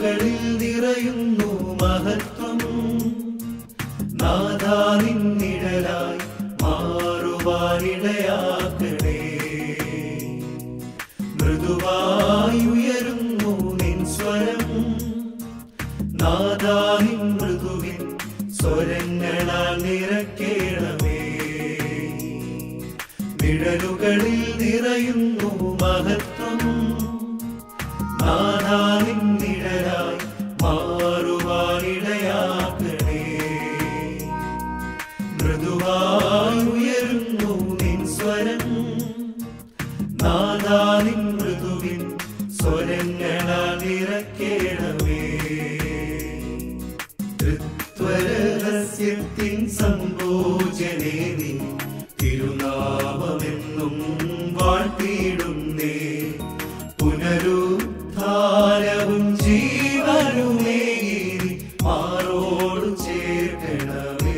നിഴലുകളിൽ നിറയുന്നു മഹത്വം നാഥാ നിന്നിഴലായി മാറുവാനിടയാക്കണേ മൃദുവായി ഉയരുന്നു നിൻ സ്വരം നാഥാ നിൻ മൃദുവിൻ സ്വരങ്ങളാൽ നിറക്കേണമേ നിഴലുകളിൽ നിറയുന്നു മഹത്വം നാഥാ നിൻ നിഴലായി മാറുവാനിടയാക്കണേ മൃദുവായി ഉയരുന്നു നിൻ സ്വരം നാദാ നിൻ മൃദുവിൻ സ്വരങ്ങളാൽ നിറക്കേണമേ തൃത്വരഹസ്യത്തിൻ സംഭോജനേ നീ തിരുനാമമെന്നും വാഴ്ത്തിയിടുന്നേ പുനരുദ്ധാരവും ജീവനുമേ മാറോട് ചേർക്കണമേ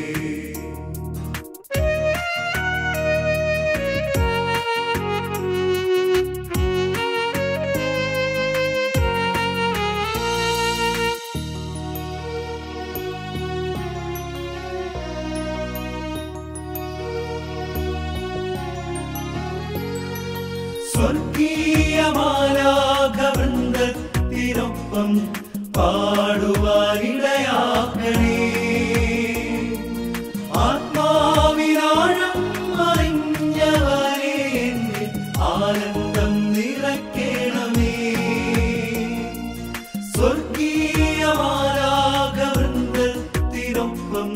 സ്വർഗീയമാലാഘവൃന്ദത്തിനൊപ്പം പാടുവാനിടയാക്കണേ ആത്മാവിനാഴം അറിഞ്ഞവരെ എന്നിൽ ആനന്ദം നിറയ്ക്കണമേ സ്വർഗീയമാലാഘവൃന്ദത്തിനൊപ്പം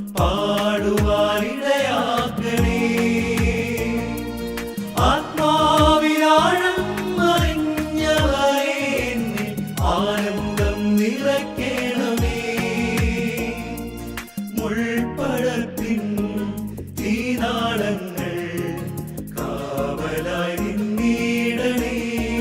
പാടുവാനിടയാക്കണേ ആത്മാവിനാഴം അറിഞ്ഞവരെ എന്നിൽ ആനന്ദം നിറയ്ക്കണമേ മുൾപ്പടത്തിൻ തീനാളങ്ങൾ കാവലായി നിന്നിടണേ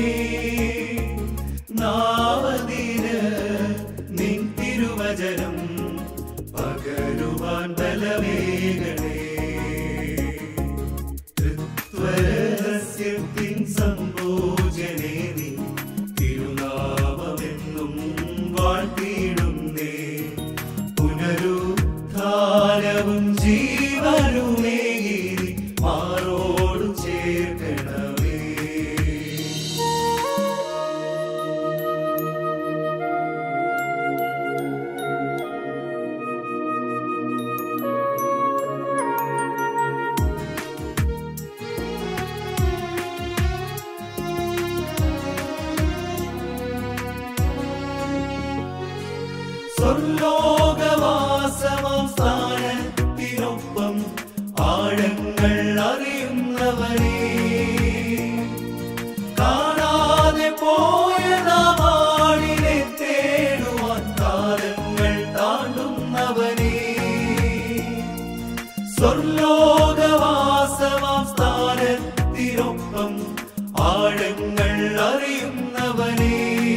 നാവതിന് നിൻ തിരുവചനം പകരുവാൻ ബലമേകണേ തൃത്വരഹസ്യത്തിൻ സംഭോജനേ നീ തിരുനാമമെന്നും വാഴ്ത്തിയിടുന്നേ പുനരുദ്ധാരവും ജീവനുമേ മാറോട് ചേർക്കണമേ സ്വർലോകവാസമാം സ്ഥാനത്തിനൊപ്പം ആഴങ്ങൾ അറിയുന്നവരെ കാണാതെ പോയ നാടിനെ തേടുവാൻ കാലങ്ങൾ താണ്ടുന്നവനെ സ്വർലോകവാസമാം സ്ഥാനത്തിനൊപ്പം ആഴങ്ങൾ അറിയുന്നവനെ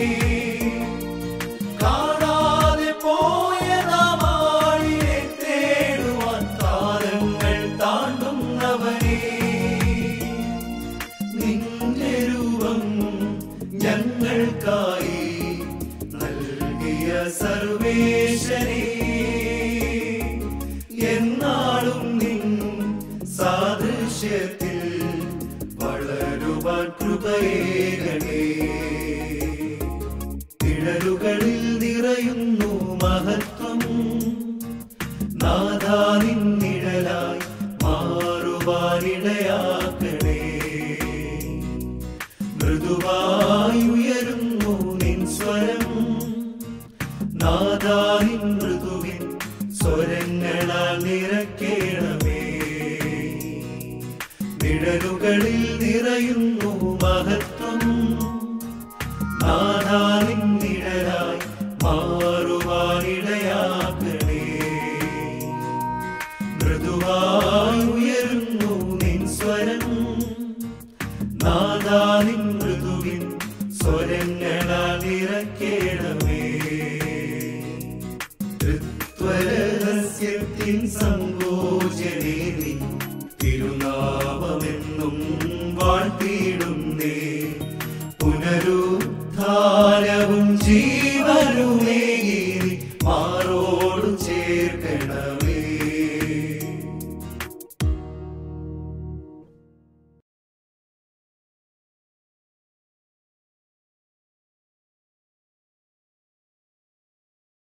കാണാതെ പോയ നാമാളിനെ തേടുവാൻ കാലങ്ങൾ താണ്ടുന്നവനെ നിന്റെ രൂപം ഞങ്ങൾക്കായി നൽകിയ സർവേശ്വരേ എന്നാളും നിൻ സാദൃശ്യത്തിൽ വളരുവാൻ കൃപയേകണേ നിഴലുകളിൽ നിറയുന്നു മഹത്വം നാഥാ നിന്നിഴലായി മാറുവാനിടയാക്കണേ മൃദുവായി ഉയരുന്നു നിൻ സ്വരം നാഥാ നിൻ മൃദുവിൻ സ്വരങ്ങളാൽ നിറക്കേണമേ നിഴലുകളിൽ നിറയുന്നു മഹത്വം നാഥാ നിന്നിഴലായി മാറുവാനിടയാക്കണേ മൃദുവായി ഉയരുന്നു നിൻ സ്വരം നാദാ നിൻ മൃദുവിൻ സ്വരങ്ങൾ